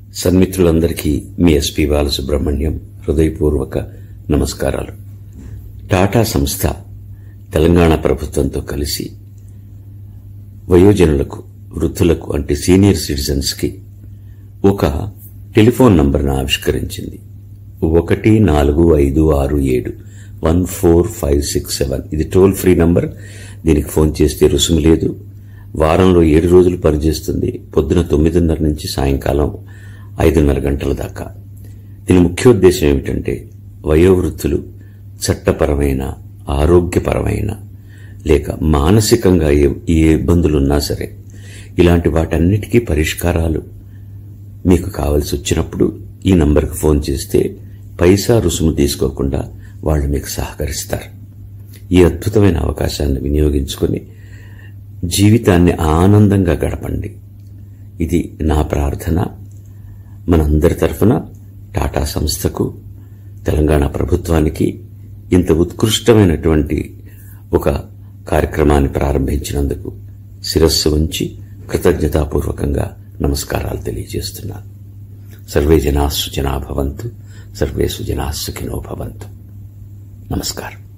సన్మిత్రులందరికీ మీ SP Balasubrahmanyam హృదయపూర్వక నమస్కారాలు టాటా సంస్థ తెలంగాణ ప్రభుత్వంతో కలిసి వయోజనులకు వృద్ధులకు అంటే సీనియర్ సిటిజన్స్ కి ఒక టెలిఫోన్ నంబర్ను ఆవిష్కరించింది ఒకటి నాలుగు ఐదు ఆరు ఏడు one four five six seven ఇది టోల్ ఫ్రీ నంబర్ దీనికి ఫోన్ చేస్తే రుసుము లేదు వారంలో ఏడు రోజులు పనిచేస్తుంది పొద్దున తొమ్మిదిన్నర నుంచి సాయంకాలం ఐదున్నర గంటల దాకా దీని ముఖ్యోద్దేశం ఏమిటంటే వయోవృద్ధులు చట్టపరమైన ఆరోగ్యపరమైన లేక మానసికంగా ఏ ఏ ఇబ్బందులున్నా సరే ఇలాంటి వాటన్నిటికీ పరిష్కారాలు మీకు కావలసి వచ్చినప్పుడు ఈ నంబర్కి ఫోన్ చేస్తే పైసా రుసుము తీసుకోకుండా వాళ్ళు మీకు సహకరిస్తారు ఈ అద్భుతమైన అవకాశాన్ని వినియోగించుకొని జీవితాన్ని ఆనందంగా గడపండి ఇది నా ప్రార్థన మనందరి తరఫున టాటా సంస్థకు తెలంగాణ ప్రభుత్వానికి ఇంత ఉత్కృష్టమైనటువంటి ఒక కార్యక్రమాన్ని ప్రారంభించినందుకు శిరస్సు ఉంచి కృతజ్ఞతాపూర్వకంగా నమస్కారాలు తెలియజేస్తున్నాను సర్వే జనా సుజనా భవంతు సర్వే సుజనా సుఖినో భవంతు నమస్కారం